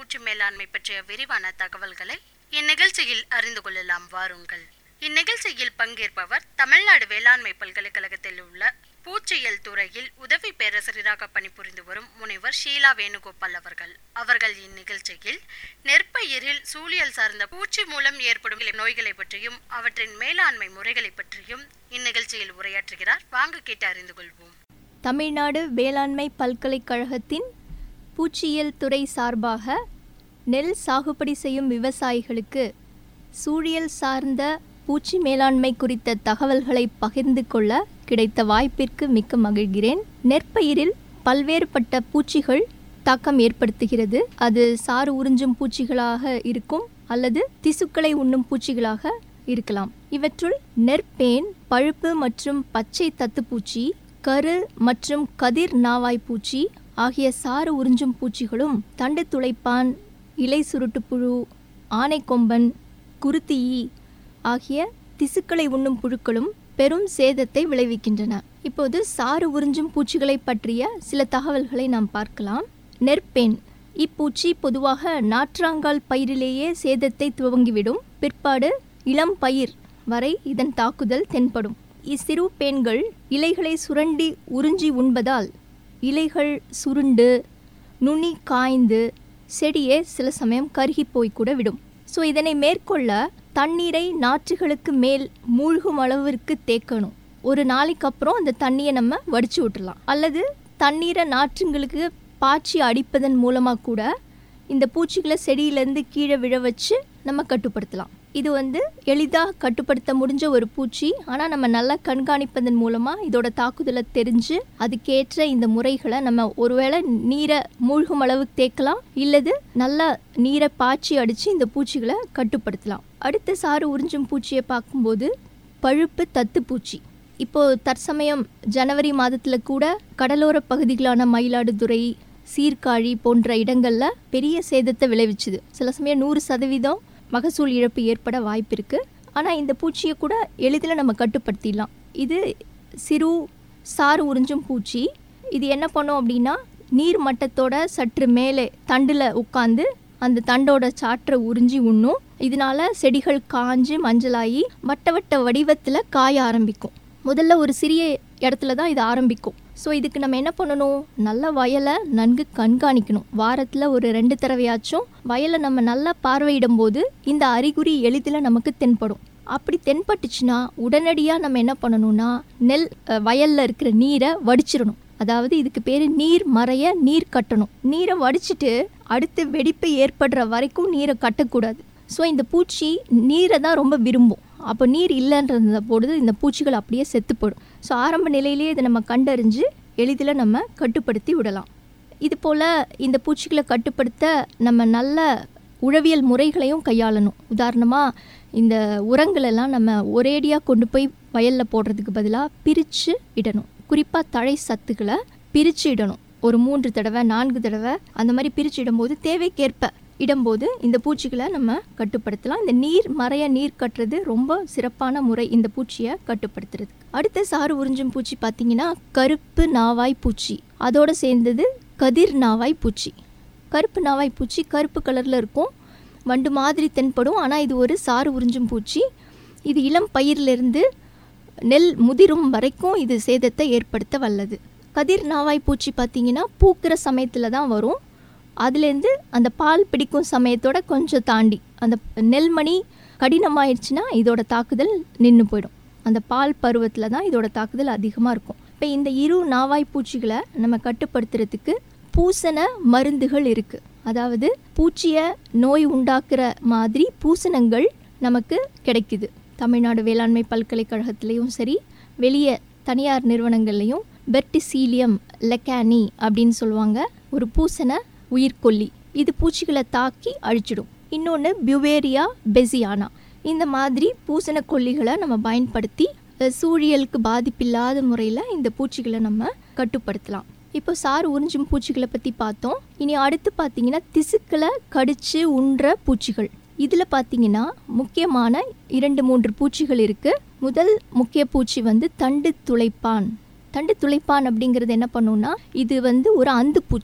பூச்சி மேலாண்மை பற்றிய விரிவான தகவல்களை இந்நிகழ்ச்சியில் அறிந்து கொள்ளலாம் வாருங்கள் இந்நிகழ்ச்சியில் பங்கேற்பவர் தமிழ்நாடு வேளாண்மை பல்கலைக்கழகத்தில் உள்ள பூச்சியியல் துறையில் உதவி பேராசிரியராக பணிபுரிந்து வரும் முனைவர் ஷீலா வேணுகோபால் அவர்கள் அவர்கள் இந்நிகழ்ச்சியில் நெற்பயிரில் சூழியல் சார்ந்த பூச்சி மூலம் ஏற்படும் நோய்களை பற்றியும் அவற்றின் மேலாண்மை முறைகளை பற்றியும் இந்நிகழ்ச்சியில் உரையாற்றுகிறார் வாங்க கேட்டு அறிந்து கொள்வோம் தமிழ்நாடு வேளாண்மை பல்கலைக்கழகத்தின் பூச்சியியல் துறை சார்பாக நெல் சாகுபடி செய்யும் விவசாயிகளுக்கு சூழியல் சார்ந்த பூச்சி மேலாண்மை குறித்த தகவல்களை பகிர்ந்து கொள்ள கிடைத்த வாய்ப்பிற்கு மிக்க மகிழ்கிறேன் நெற்பயிரில் பல்வேறுபட்ட பூச்சிகள் தாக்கம் ஏற்படுத்துகிறது அது சாறு உறிஞ்சும் பூச்சிகளாக இருக்கும் அல்லது திசுக்களை உண்ணும் பூச்சிகளாக இருக்கலாம் இவற்றுள் நெற்பேன் பழுப்பு மற்றும் பச்சை தத்துப்பூச்சி கரு மற்றும் கதிர் நாவாய் பூச்சி ஆகிய சாறு உறிஞ்சும் பூச்சிகளும் தண்டு துளைப்பான் இலை சுருட்டுப்புழு ஆனைக்கொம்பன் குருத்தியி ஆகிய திசுக்களை உண்ணும் புழுக்களும் பெரும் சேதத்தை விளைவிக்கின்றன இப்போது சாறு உறிஞ்சும் பூச்சிகளை பற்றிய சில தகவல்களை நாம் பார்க்கலாம் நெற்பேன் இப்பூச்சி பொதுவாக நாற்றாங்கால் பயிரிலேயே சேதத்தை துவங்கிவிடும் பிற்பாடு இளம் பயிர் வரை இதன் தாக்குதல் தென்படும் இச்சிறு பேன்கள் இலைகளை சுரண்டி உறிஞ்சி உண்பதால் இலைகள் சுருண்டு நுனி காய்ந்து செடியே சில சமயம் கருகி போய் கூட விடும் ஸோ இதனை மேற்கொள்ள தண்ணீரை நாற்றுகளுக்கு மேல் மூழ்கும் அளவிற்கு தேக்கணும் ஒரு நாளைக்கு அப்புறம் அந்த தண்ணியை நம்ம வடிச்சு விட்டுறலாம் அல்லது தண்ணீரை நாற்றுங்களுக்கு பாய்ச்சி அடிப்பதன் மூலமாக கூட இந்த பூச்சிகளை செடியிலேருந்து கீழே விழ வச்சு நம்ம கட்டுப்படுத்தலாம் இது வந்து எளிதாக கட்டுப்படுத்த முடிஞ்ச ஒரு பூச்சி ஆனால் நம்ம நல்லா கண்காணிப்பதன் மூலமாக இதோட தாக்குதலை தெரிஞ்சு அதுக்கேற்ற இந்த முறைகளை நம்ம ஒருவேளை நீரை மூழ்கும் அளவுக்கு தேக்கலாம் இல்லது நல்லா நீரை பாய்ச்சி அடித்து இந்த பூச்சிகளை கட்டுப்படுத்தலாம் அடுத்த சாறு உறிஞ்சும் பூச்சியை பார்க்கும்போது பழுப்பு தத்து பூச்சி இப்போ தற்சமயம் ஜனவரி மாதத்தில் கூட கடலோர பகுதிகளான மயிலாடுதுறை சீர்காழி போன்ற இடங்களில் பெரிய சேதத்தை விளைவிச்சுது சில சமயம் நூறு சதவீதம் மகசூல் இழப்பு ஏற்பட வாய்ப்பு இருக்குது ஆனால் இந்த பூச்சியை கூட எளிதில் நம்ம கட்டுப்படுத்திடலாம் இது சிறு சாறு உறிஞ்சும் பூச்சி இது என்ன பண்ணும் அப்படின்னா நீர் மட்டத்தோட சற்று மேலே தண்டில் உட்காந்து அந்த தண்டோட சாற்றை உறிஞ்சி உண்ணும் இதனால செடிகள் காஞ்சு மஞ்சளாகி வட்ட வட்ட வடிவத்தில் காய ஆரம்பிக்கும் முதல்ல ஒரு சிறிய இடத்துல தான் இது ஆரம்பிக்கும் ஸோ இதுக்கு நம்ம என்ன பண்ணணும் நல்ல வயலை நன்கு கண்காணிக்கணும் வாரத்தில் ஒரு ரெண்டு தடவையாச்சும் வயலை நம்ம நல்லா பார்வையிடும் போது இந்த அறிகுறி எளிதில் நமக்கு தென்படும் அப்படி தென்பட்டுச்சுன்னா உடனடியாக நம்ம என்ன பண்ணணும்னா நெல் வயலில் இருக்கிற நீரை வடிச்சிடணும் அதாவது இதுக்கு பேர் நீர் மறைய நீர் கட்டணும் நீரை வடிச்சிட்டு அடுத்து வெடிப்பு ஏற்படுற வரைக்கும் நீரை கட்டக்கூடாது ஸோ இந்த பூச்சி நீரை தான் ரொம்ப விரும்பும் அப்போ நீர் இல்லைன்ற பொழுது இந்த பூச்சிகள் அப்படியே செத்துப்படும் ஸோ ஆரம்ப நிலையிலேயே இதை நம்ம கண்டறிஞ்சு எளிதில் நம்ம கட்டுப்படுத்தி விடலாம் இது போல் இந்த பூச்சிகளை கட்டுப்படுத்த நம்ம நல்ல உழவியல் முறைகளையும் கையாளணும் உதாரணமாக இந்த உரங்களெல்லாம் நம்ம ஒரேடியாக கொண்டு போய் வயலில் போடுறதுக்கு பதிலாக பிரித்து இடணும் குறிப்பாக தழை சத்துக்களை பிரித்து இடணும் ஒரு மூன்று தடவை நான்கு தடவை அந்த மாதிரி பிரித்து இடும்போது தேவைக்கேற்ப இடும்போது இந்த பூச்சிகளை நம்ம கட்டுப்படுத்தலாம் இந்த நீர் மறைய நீர் கட்டுறது ரொம்ப சிறப்பான முறை இந்த பூச்சியை கட்டுப்படுத்துறது அடுத்த சாறு உறிஞ்சும் பூச்சி பார்த்தீங்கன்னா கருப்பு நாவாய் பூச்சி அதோடு சேர்ந்தது கதிர் நாவாய் பூச்சி கருப்பு நாவாய் பூச்சி கருப்பு கலரில் இருக்கும் வண்டு மாதிரி தென்படும் ஆனால் இது ஒரு சாறு உறிஞ்சும் பூச்சி இது இளம் பயிரிலிருந்து நெல் முதிரும் வரைக்கும் இது சேதத்தை ஏற்படுத்த வல்லது கதிர் நாவாய் பூச்சி பார்த்தீங்கன்னா பூக்கிற சமயத்தில் தான் வரும் அதுலேருந்து அந்த பால் பிடிக்கும் சமயத்தோட கொஞ்சம் தாண்டி அந்த நெல்மணி கடினமாயிடுச்சுன்னா இதோட தாக்குதல் நின்று போயிடும் அந்த பால் பருவத்தில் தான் இதோட தாக்குதல் அதிகமாக இருக்கும் இப்போ இந்த இரு நாவாய் பூச்சிகளை நம்ம கட்டுப்படுத்துறதுக்கு பூசண மருந்துகள் இருக்குது அதாவது பூச்சியை நோய் உண்டாக்குற மாதிரி பூசணங்கள் நமக்கு கிடைக்குது தமிழ்நாடு வேளாண்மை பல்கலைக்கழகத்திலையும் சரி வெளியே தனியார் நிறுவனங்கள்லையும் பெர்டிசீலியம் லெக்கானி அப்படின்னு சொல்லுவாங்க ஒரு பூசண உயிர்கொல்லி இது பூச்சிகளை தாக்கி அழிச்சிடும் இன்னொன்று பியூவேரியா பெசியானா இந்த மாதிரி பூசண கொல்லிகளை நம்ம பயன்படுத்தி சூழியலுக்கு பாதிப்பில்லாத முறையில் இந்த பூச்சிகளை நம்ம கட்டுப்படுத்தலாம் இப்போ சாறு உறிஞ்சும் பூச்சிகளை பற்றி பார்த்தோம் இனி அடுத்து பார்த்தீங்கன்னா திசுக்களை கடிச்சு உண்ற பூச்சிகள் இதில் பார்த்தீங்கன்னா முக்கியமான இரண்டு மூன்று பூச்சிகள் இருக்குது முதல் முக்கிய பூச்சி வந்து தண்டு துளைப்பான் தண்டு துளைப்பான் அப்படிங்கிறது என்ன பண்ணுன்னா இது வந்து ஒரு அந்து பூச்சி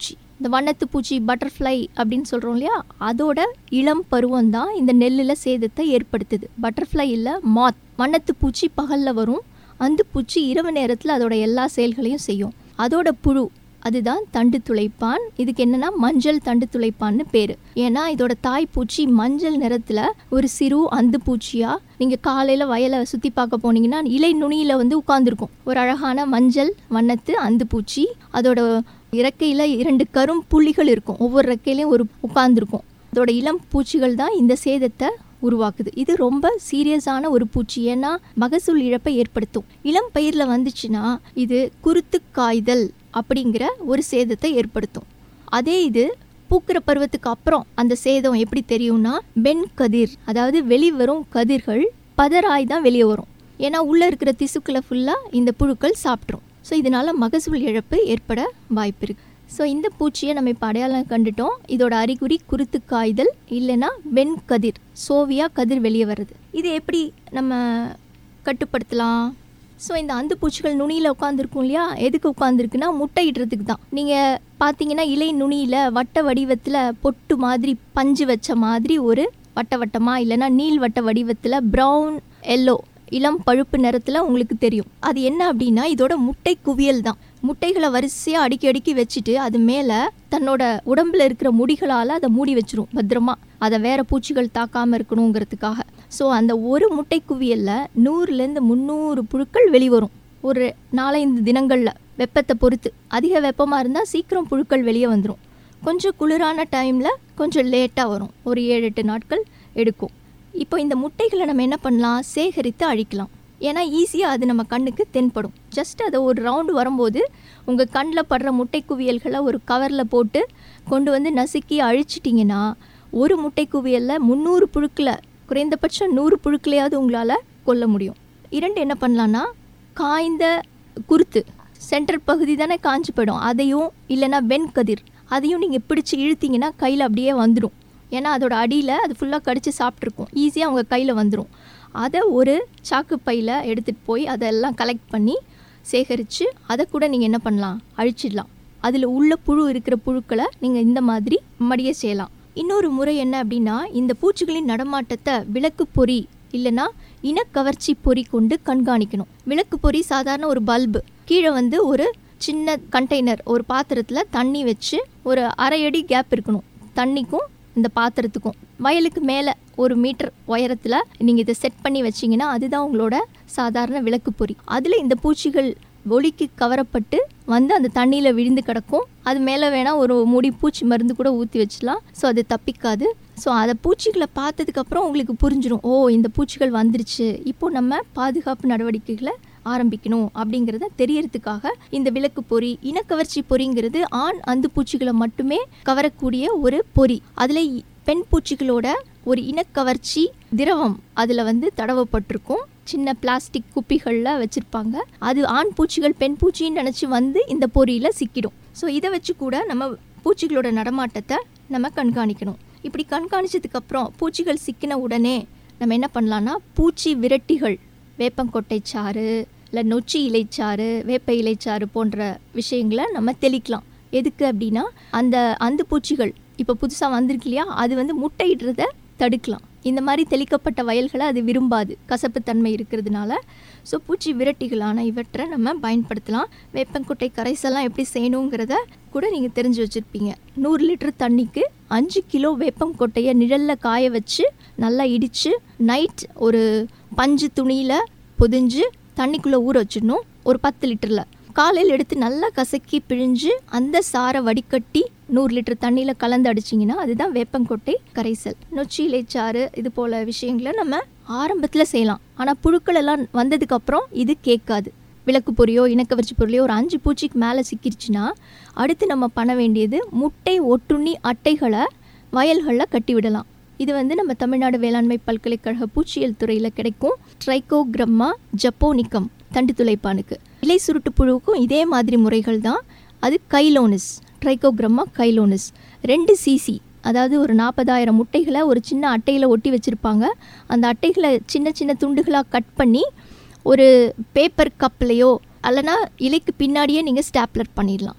இந்த வண்ணத்து பூச்சி பட்டர்ஃப்ளை அப்படின்னு சொல்கிறோம் இல்லையா அதோட இளம் பருவம் தான் இந்த நெல்லில் சேதத்தை ஏற்படுத்துது பட்டர்ஃப்ளை இல்லை மாத் வண்ணத்து பூச்சி பகலில் வரும் அந்த பூச்சி இரவு நேரத்தில் அதோட எல்லா செயல்களையும் செய்யும் அதோட புழு அதுதான் தண்டு துளைப்பான் இதுக்கு என்னன்னா மஞ்சள் தண்டு துளைப்பான்னு பேர் ஏன்னா இதோட தாய் பூச்சி மஞ்சள் நிறத்தில் ஒரு சிறு அந்து பூச்சியாக நீங்கள் காலையில் வயலை சுற்றி பார்க்க போனீங்கன்னா இலை நுனியில் வந்து உட்காந்துருக்கும் ஒரு அழகான மஞ்சள் வண்ணத்து அந்து பூச்சி அதோட இறக்கையில் இரண்டு கரும் புள்ளிகள் இருக்கும் ஒவ்வொரு ரெக்கையிலையும் ஒரு உட்காந்துருக்கும் அதோட இளம் பூச்சிகள் தான் இந்த சேதத்தை உருவாக்குது இது ரொம்ப சீரியஸான ஒரு பூச்சி ஏன்னா மகசூல் இழப்பை ஏற்படுத்தும் இளம் பயிரில் வந்துச்சுன்னா இது குருத்து காய்தல் அப்படிங்கிற ஒரு சேதத்தை ஏற்படுத்தும் அதே இது பூக்கிற பருவத்துக்கு அப்புறம் அந்த சேதம் எப்படி தெரியும்னா வெண் கதிர் அதாவது வெளிவரும் கதிர்கள் பதராய் தான் வெளியே வரும் ஏன்னா உள்ளே இருக்கிற திசுக்களை ஃபுல்லாக இந்த புழுக்கள் சாப்பிட்ரும் ஸோ இதனால் மகசூல் இழப்பு ஏற்பட வாய்ப்பு இருக்குது ஸோ இந்த பூச்சியை நம்ம இப்போ அடையாளம் கண்டுட்டோம் இதோட அறிகுறி குருத்து காய்தல் இல்லைன்னா வெண் கதிர் சோவியா கதிர் வெளியே வர்றது இது எப்படி நம்ம கட்டுப்படுத்தலாம் ஸோ இந்த அந்து பூச்சிகள் நுனியில் உட்காந்துருக்கும் இல்லையா எதுக்கு உட்காந்துருக்குன்னா முட்டையிடுறதுக்கு தான் நீங்கள் பார்த்தீங்கன்னா இலை நுனியில் வட்ட வடிவத்தில் பொட்டு மாதிரி பஞ்சு வச்ச மாதிரி ஒரு வட்ட வட்டமாக இல்லைன்னா நீள் வட்ட வடிவத்தில் ப்ரௌன் எல்லோ இளம் பழுப்பு நிறத்தில் உங்களுக்கு தெரியும் அது என்ன அப்படின்னா இதோட முட்டை குவியல் தான் முட்டைகளை வரிசையாக அடுக்கி அடுக்கி வச்சுட்டு அது மேலே தன்னோட உடம்புல இருக்கிற முடிகளால் அதை மூடி வச்சிரும் பத்திரமா அதை வேற பூச்சிகள் தாக்காமல் இருக்கணுங்கிறதுக்காக ஸோ அந்த ஒரு முட்டை குவியலில் நூறுலேருந்து முந்நூறு புழுக்கள் வெளிவரும் ஒரு நாலஞ்சு தினங்களில் வெப்பத்தை பொறுத்து அதிக வெப்பமாக இருந்தால் சீக்கிரம் புழுக்கள் வெளியே வந்துடும் கொஞ்சம் குளிரான டைமில் கொஞ்சம் லேட்டாக வரும் ஒரு ஏழு எட்டு நாட்கள் எடுக்கும் இப்போ இந்த முட்டைகளை நம்ம என்ன பண்ணலாம் சேகரித்து அழிக்கலாம் ஏன்னா ஈஸியாக அது நம்ம கண்ணுக்கு தென்படும் ஜஸ்ட் அதை ஒரு ரவுண்டு வரும்போது உங்கள் கண்ணில் படுற முட்டை குவியல்களை ஒரு கவரில் போட்டு கொண்டு வந்து நசுக்கி அழிச்சிட்டிங்கன்னா ஒரு முட்டை குவியலில் முந்நூறு புழுக்களை குறைந்தபட்சம் நூறு புழுக்களையாவது உங்களால் கொல்ல முடியும் இரண்டு என்ன பண்ணலான்னா காய்ந்த குருத்து சென்டர் பகுதி தானே காஞ்சு போயிடும் அதையும் இல்லைன்னா வெண்கதிர் அதையும் நீங்கள் பிடிச்சி இழுத்தீங்கன்னா கையில் அப்படியே வந்துடும் ஏன்னா அதோட அடியில் அது ஃபுல்லாக கடித்து சாப்பிட்ருக்கும் ஈஸியாக அவங்க கையில் வந்துடும் அதை ஒரு சாக்கு பையில் எடுத்துகிட்டு போய் அதெல்லாம் கலெக்ட் பண்ணி சேகரித்து அதை கூட நீங்கள் என்ன பண்ணலாம் அழிச்சிடலாம் அதில் உள்ள புழு இருக்கிற புழுக்களை நீங்கள் இந்த மாதிரி மடிய செய்யலாம் இன்னொரு முறை என்ன அப்படின்னா இந்த பூச்சிகளின் நடமாட்டத்தை விளக்கு பொறி இல்லைன்னா இனக்கவர்ச்சி பொறி கொண்டு கண்காணிக்கணும் விளக்கு பொறி சாதாரண ஒரு பல்பு கீழே வந்து ஒரு சின்ன கண்டெய்னர் ஒரு பாத்திரத்தில் தண்ணி வச்சு ஒரு அரை அடி கேப் இருக்கணும் தண்ணிக்கும் இந்த பாத்திரத்துக்கும் வயலுக்கு மேலே ஒரு மீட்டர் உயரத்தில் நீங்கள் இதை செட் பண்ணி வச்சிங்கன்னா அதுதான் உங்களோட சாதாரண விளக்கு பொறி அதில் இந்த பூச்சிகள் ஒளிக்கு கவரப்பட்டு வந்து அந்த தண்ணியில் விழுந்து கிடக்கும் அது மேலே வேணால் ஒரு மூடி பூச்சி மருந்து கூட ஊற்றி வச்சிடலாம் ஸோ அது தப்பிக்காது ஸோ அதை பூச்சிகளை பார்த்ததுக்கப்புறம் உங்களுக்கு புரிஞ்சிடும் ஓ இந்த பூச்சிகள் வந்துருச்சு இப்போ நம்ம பாதுகாப்பு நடவடிக்கைகளை ஆரம்பிக்கணும் அப்படிங்கிறத தெரியறதுக்காக இந்த விளக்கு பொறி இனக்கவர்ச்சி பொறிங்கிறது ஆண் அந்து பூச்சிகளை மட்டுமே கவரக்கூடிய ஒரு பொறி அதில் பெண் பூச்சிகளோட ஒரு இனக்கவர்ச்சி திரவம் அதில் வந்து தடவப்பட்டிருக்கும் சின்ன பிளாஸ்டிக் குப்பிகளில் வச்சுருப்பாங்க அது ஆண் பூச்சிகள் பெண் பூச்சின்னு நினச்சி வந்து இந்த பொறியில் சிக்கிடும் ஸோ இதை வச்சு கூட நம்ம பூச்சிகளோட நடமாட்டத்தை நம்ம கண்காணிக்கணும் இப்படி கண்காணிச்சதுக்கப்புறம் பூச்சிகள் சிக்கின உடனே நம்ம என்ன பண்ணலான்னா பூச்சி விரட்டிகள் வேப்பங்கொட்டை சாறு இல்லை நொச்சி இலைச்சாறு வேப்ப இலைச்சாறு போன்ற விஷயங்களை நம்ம தெளிக்கலாம் எதுக்கு அப்படின்னா அந்த அந்த பூச்சிகள் இப்போ புதுசாக வந்திருக்கு இல்லையா அது வந்து முட்டையிடுறத தடுக்கலாம் இந்த மாதிரி தெளிக்கப்பட்ட வயல்களை அது விரும்பாது கசப்புத்தன்மை இருக்கிறதுனால ஸோ பூச்சி விரட்டிகளான இவற்றை நம்ம பயன்படுத்தலாம் வேப்பங்குட்டை கரைசல்லாம் எப்படி செய்யணுங்கிறத கூட நீங்கள் தெரிஞ்சு வச்சுருப்பீங்க நூறு லிட்டர் தண்ணிக்கு அஞ்சு கிலோ வேப்பம் கொட்டையை நிழலில் காய வச்சு நல்லா இடித்து நைட் ஒரு பஞ்சு துணியில் பொதிஞ்சு தண்ணிக்குள்ளே ஊற வச்சிடணும் ஒரு பத்து லிட்டரில் காலையில் எடுத்து நல்லா கசக்கி பிழிஞ்சு அந்த சாரை வடிகட்டி நூறு லிட்டர் தண்ணியில் கலந்து அடிச்சிங்கன்னா அதுதான் வேப்பங்கொட்டை கரைசல் நொச்சி இலைச்சாறு இது போல் விஷயங்களை நம்ம ஆரம்பத்தில் செய்யலாம் ஆனால் புழுக்கள் எல்லாம் வந்ததுக்கப்புறம் இது கேட்காது விளக்கு பொரியோ இணக்கவரிச்சி பொருளையோ ஒரு அஞ்சு பூச்சிக்கு மேலே சிக்கிருச்சுன்னா அடுத்து நம்ம பண்ண வேண்டியது முட்டை ஒட்டுண்ணி அட்டைகளை வயல்களில் கட்டி விடலாம் இது வந்து நம்ம தமிழ்நாடு வேளாண்மை பல்கலைக்கழக பூச்சியல் துறையில் கிடைக்கும் ட்ரைகோகிரம்மா ஜப்போனிக்கம் தண்டு துளைப்பானுக்கு இலை சுருட்டு புழுவுக்கும் இதே மாதிரி முறைகள் தான் அது கைலோனிஸ் ட்ரைகோகிரம்மா கைலோனிஸ் ரெண்டு சிசி அதாவது ஒரு நாற்பதாயிரம் முட்டைகளை ஒரு சின்ன அட்டையில் ஒட்டி வச்சுருப்பாங்க அந்த அட்டைகளை சின்ன சின்ன துண்டுகளாக கட் பண்ணி ஒரு பேப்பர் கப்லேயோ அல்லனா இலைக்கு பின்னாடியே நீங்கள் ஸ்டாப்லர் பண்ணிடலாம்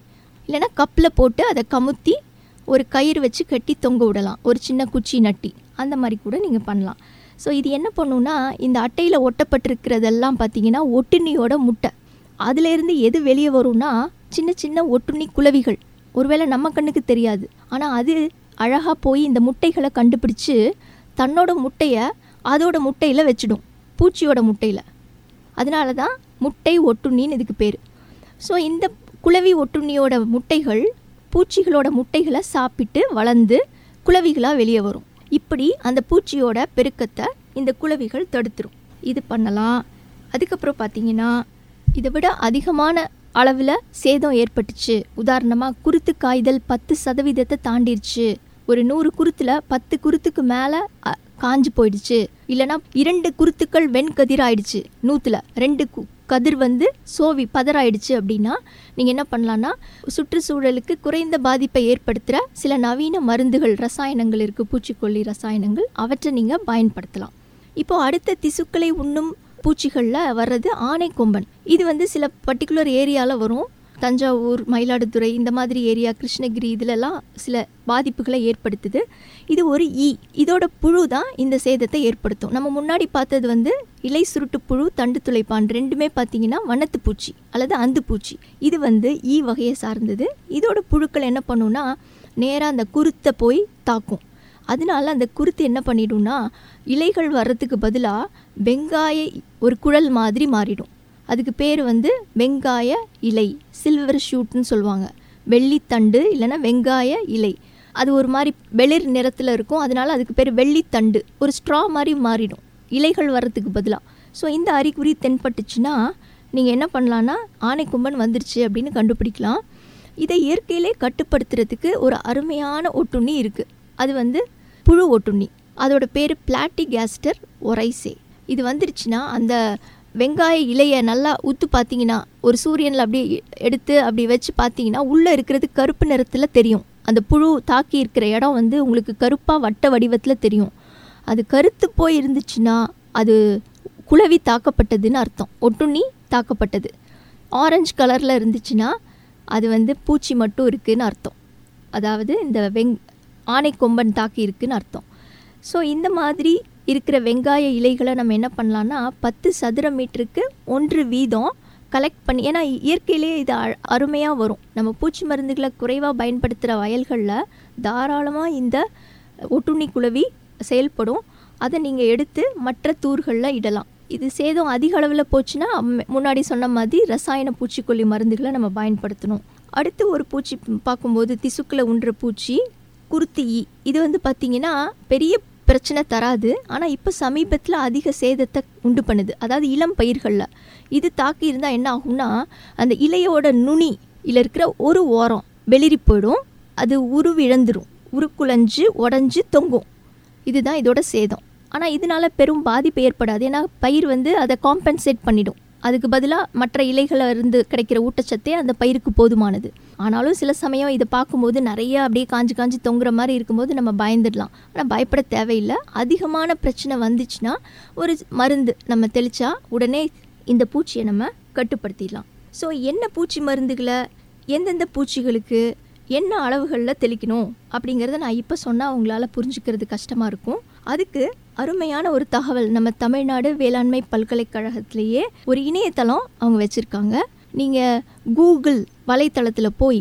இல்லைன்னா கப்பில் போட்டு அதை கமுத்தி ஒரு கயிறு வச்சு கட்டி தொங்க விடலாம் ஒரு சின்ன குச்சி நட்டி அந்த மாதிரி கூட நீங்கள் பண்ணலாம் ஸோ இது என்ன பண்ணுன்னா இந்த அட்டையில் ஒட்டப்பட்டிருக்கிறதெல்லாம் பார்த்தீங்கன்னா ஒட்டுண்ணியோட முட்டை அதுலேருந்து எது வெளியே வரும்னா சின்ன சின்ன ஒட்டுண்ணி குளவிகள் ஒருவேளை நம்ம கண்ணுக்கு தெரியாது ஆனால் அது அழகாக போய் இந்த முட்டைகளை கண்டுபிடிச்சு தன்னோட முட்டையை அதோட முட்டையில் வச்சிடும் பூச்சியோட முட்டையில் அதனால தான் முட்டை ஒட்டுண்ணின்னு இதுக்கு பேர் ஸோ இந்த குளவி ஒட்டுண்ணியோட முட்டைகள் பூச்சிகளோட முட்டைகளை சாப்பிட்டு வளர்ந்து குளவிகளாக வெளியே வரும் இப்படி அந்த பூச்சியோட பெருக்கத்தை இந்த குளவிகள் தடுத்துரும் இது பண்ணலாம் அதுக்கப்புறம் பார்த்தீங்கன்னா இதை விட அதிகமான அளவில் சேதம் ஏற்பட்டுச்சு உதாரணமாக குருத்து காய்தல் பத்து சதவீதத்தை தாண்டிருச்சு ஒரு நூறு குருத்தில் பத்து குருத்துக்கு மேலே காஞ்சு போயிடுச்சு இல்லைன்னா இரண்டு குருத்துக்கள் வெண்கதிர் ஆயிடுச்சு நூற்றுல ரெண்டு கு கதிர் வந்து சோவி பதறாயிடுச்சு அப்படின்னா நீங்கள் என்ன பண்ணலான்னா சுற்றுச்சூழலுக்கு குறைந்த பாதிப்பை ஏற்படுத்துகிற சில நவீன மருந்துகள் ரசாயனங்கள் இருக்குது பூச்சிக்கொல்லி ரசாயனங்கள் அவற்றை நீங்கள் பயன்படுத்தலாம் இப்போ அடுத்த திசுக்களை உண்ணும் பூச்சிகளில் வர்றது ஆனைக்கொம்பன் இது வந்து சில பர்டிகுலர் ஏரியாவில் வரும் தஞ்சாவூர் மயிலாடுதுறை இந்த மாதிரி ஏரியா கிருஷ்ணகிரி இதிலெல்லாம் சில பாதிப்புகளை ஏற்படுத்துது இது ஒரு ஈ இதோட புழு தான் இந்த சேதத்தை ஏற்படுத்தும் நம்ம முன்னாடி பார்த்தது வந்து இலை சுருட்டு புழு தண்டு துளைப்பான் ரெண்டுமே பார்த்தீங்கன்னா வண்ணத்து பூச்சி அல்லது அந்து பூச்சி இது வந்து ஈ வகையை சார்ந்தது இதோட புழுக்கள் என்ன பண்ணுன்னா நேராக அந்த குருத்தை போய் தாக்கும் அதனால அந்த குருத்து என்ன பண்ணிடும்னா இலைகள் வர்றதுக்கு பதிலாக வெங்காய ஒரு குழல் மாதிரி மாறிடும் அதுக்கு பேர் வந்து வெங்காய இலை சில்வர் ஷூட்னு சொல்லுவாங்க வெள்ளித்தண்டு இல்லைன்னா வெங்காய இலை அது ஒரு மாதிரி வெளிர் நிறத்தில் இருக்கும் அதனால அதுக்கு பேர் வெள்ளித்தண்டு ஒரு ஸ்ட்ரா மாதிரி மாறிடும் இலைகள் வர்றதுக்கு பதிலாக ஸோ இந்த அறிகுறி தென்பட்டுச்சுன்னா நீங்கள் என்ன பண்ணலான்னா ஆனைக்கும்பன் வந்துருச்சு அப்படின்னு கண்டுபிடிக்கலாம் இதை இயற்கையிலே கட்டுப்படுத்துறதுக்கு ஒரு அருமையான ஒட்டுண்ணி இருக்குது அது வந்து புழு ஒட்டுண்ணி அதோட பேர் பிளாட்டிகாஸ்டர் ஒரைசே இது வந்துருச்சுன்னா அந்த வெங்காய இலையை நல்லா ஊற்று பார்த்தீங்கன்னா ஒரு சூரியனில் அப்படியே எடுத்து அப்படி வச்சு பார்த்தீங்கன்னா உள்ளே இருக்கிறது கருப்பு நிறத்தில் தெரியும் அந்த புழு தாக்கி இருக்கிற இடம் வந்து உங்களுக்கு கருப்பாக வட்ட வடிவத்தில் தெரியும் அது கருத்து போய் இருந்துச்சுன்னா அது குளவி தாக்கப்பட்டதுன்னு அர்த்தம் ஒட்டுண்ணி தாக்கப்பட்டது ஆரஞ்சு கலரில் இருந்துச்சுன்னா அது வந்து பூச்சி மட்டும் இருக்குதுன்னு அர்த்தம் அதாவது இந்த வெங் ஆனைக்கொம்பன் தாக்கி இருக்குன்னு அர்த்தம் ஸோ இந்த மாதிரி இருக்கிற வெங்காய இலைகளை நம்ம என்ன பண்ணலான்னா பத்து சதுர மீட்டருக்கு ஒன்று வீதம் கலெக்ட் பண்ணி ஏன்னா இயற்கையிலே இது அ அருமையாக வரும் நம்ம பூச்சி மருந்துகளை குறைவாக பயன்படுத்துகிற வயல்களில் தாராளமாக இந்த ஒட்டுண்ணி குளவி செயல்படும் அதை நீங்கள் எடுத்து மற்ற தூர்களில் இடலாம் இது சேதம் அதிக அளவில் போச்சுன்னா அம்- முன்னாடி சொன்ன மாதிரி ரசாயன பூச்சிக்கொல்லி மருந்துகளை நம்ம பயன்படுத்தணும் அடுத்து ஒரு பூச்சி பார்க்கும்போது திசுக்களை உண்ற பூச்சி குருத்தி ஈ இது வந்து பார்த்திங்கன்னா பெரிய பிரச்சனை தராது ஆனால் இப்போ சமீபத்தில் அதிக சேதத்தை உண்டு பண்ணுது அதாவது இளம் பயிர்களில் இது தாக்கி இருந்தால் என்ன ஆகும்னா அந்த இலையோட நுனி இதில் இருக்கிற ஒரு ஓரம் வெளிரி போயிடும் அது உருவிழந்துரும் உருக்குலைஞ்சு உடஞ்சி தொங்கும் இதுதான் இதோட சேதம் ஆனால் இதனால பெரும் பாதிப்பு ஏற்படாது ஏன்னா பயிர் வந்து அதை காம்பன்சேட் பண்ணிடும் அதுக்கு பதிலாக மற்ற இலைகளில் இருந்து கிடைக்கிற ஊட்டச்சத்தே அந்த பயிருக்கு போதுமானது ஆனாலும் சில சமயம் இதை பார்க்கும்போது நிறைய அப்படியே காஞ்சு காஞ்சு தொங்குற மாதிரி இருக்கும்போது நம்ம பயந்துடலாம் ஆனால் பயப்பட தேவையில்லை அதிகமான பிரச்சனை வந்துச்சுன்னா ஒரு மருந்து நம்ம தெளிச்சா உடனே இந்த பூச்சியை நம்ம கட்டுப்படுத்திடலாம் ஸோ என்ன பூச்சி மருந்துகளை எந்தெந்த பூச்சிகளுக்கு என்ன அளவுகளில் தெளிக்கணும் அப்படிங்கிறத நான் இப்போ சொன்னால் உங்களால் புரிஞ்சுக்கிறது கஷ்டமாக இருக்கும் அதுக்கு அருமையான ஒரு தகவல் நம்ம தமிழ்நாடு வேளாண்மை பல்கலைக்கழகத்திலேயே ஒரு இணையதளம் அவங்க வச்சுருக்காங்க நீங்கள் கூகுள் வலைத்தளத்தில் போய்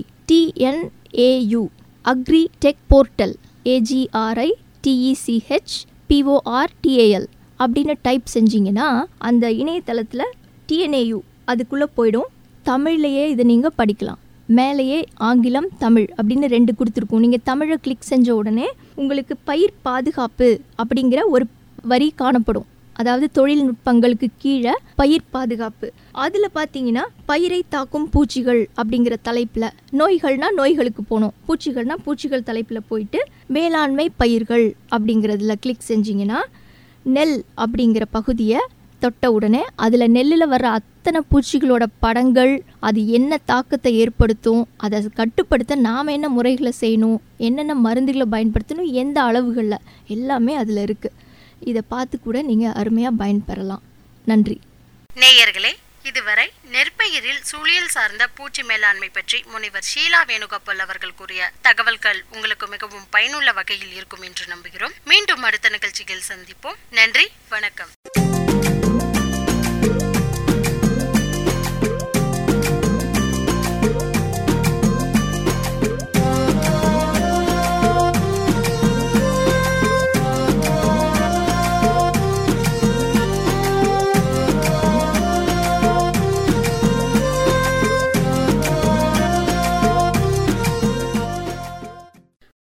TNAU agri tech portal A G R I T E C H P O R T A L அப்படின்னு டைப் செஞ்சீங்கன்னா அந்த இணையதளத்தில் டிஎன்ஏயு அதுக்குள்ளே போயிடும் தமிழ்லையே இதை நீங்கள் படிக்கலாம் மேலேயே ஆங்கிலம் தமிழ் அப்படின்னு ரெண்டு கொடுத்துருக்கோம் நீங்கள் தமிழை கிளிக் செஞ்ச உடனே உங்களுக்கு பயிர் பாதுகாப்பு அப்படிங்கிற ஒரு வரி காணப்படும் அதாவது தொழில்நுட்பங்களுக்கு கீழே பயிர் பாதுகாப்பு அதில் பார்த்தீங்கன்னா பயிரை தாக்கும் பூச்சிகள் அப்படிங்கிற தலைப்பில் நோய்கள்னா நோய்களுக்கு போகணும் பூச்சிகள்னா பூச்சிகள் தலைப்பில் போயிட்டு வேளாண்மை பயிர்கள் அப்படிங்கிறதுல கிளிக் செஞ்சீங்கன்னா நெல் அப்படிங்கிற பகுதியை தொட்ட உடனே அதில் நெல்லில் வர்ற அத்தனை பூச்சிகளோட படங்கள் அது என்ன தாக்கத்தை ஏற்படுத்தும் அதை கட்டுப்படுத்த நாம் என்ன முறைகளை செய்யணும் என்னென்ன மருந்துகளை பயன்படுத்தணும் எந்த அளவுகளில் எல்லாமே அதில் இருக்குது இதை பார்த்து கூட நீங்கள் அருமையாக பயன்பெறலாம் நன்றி நேயர்களே இதுவரை நெற்பயிரில் சூழியல் சார்ந்த பூச்சி மேலாண்மை பற்றி முனைவர் ஷீலா வேணுகோபால் அவர்கள் கூறிய தகவல்கள் உங்களுக்கு மிகவும் பயனுள்ள வகையில் இருக்கும் என்று நம்புகிறோம் மீண்டும் அடுத்த நிகழ்ச்சியில் சந்திப்போம் நன்றி வணக்கம்